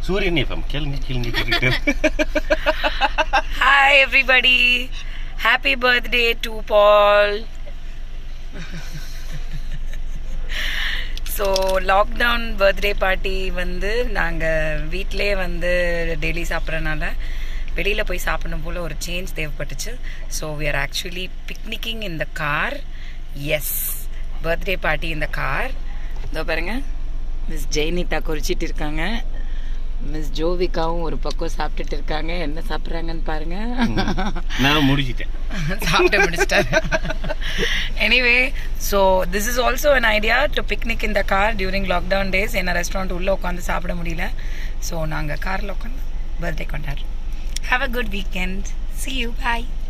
சூரியன் எஃப்எம் கேளுங்க கேளுங்க கேட்டுக்கிட்டு Hi, everybody. Happy birthday to Paul. So lockdown birthday party வந்து நாங்கள் வீட்டிலே வந்து டெய்லி சாப்பிட்றனால வெளியில் போய் சாப்பிடணும் போல் ஒரு சேஞ்ச் தேவைப்பட்டுச்சு so we are actually picnicking in the car as birthday party இந்த கார் இதோ பாருங்க மிஸ் ஜெயனிதா குறிச்சிட்டு இருக்காங்க மிஸ் ஜோவிகாவும் ஒரு பக்கம் சாப்பிட்டுட்டு இருக்காங்க என்ன சாப்பிட்றாங்கன்னு பாருங்க நான் முடிச்சிட்டேன் சாப்பிட்டு முடிச்சிட்டாரு anyway so this is also an idea to picnic இந்த கார் டியூரிங் லாக்டவுன் டேஸ் என்ன ரெஸ்டாரண்ட் உள்ளே உட்காந்து சாப்பிட முடியல ஸோ நாங்கள் காரில் உட்காந்து பர்த்டே கொண்டாடுறோம் have a good weekend see you bye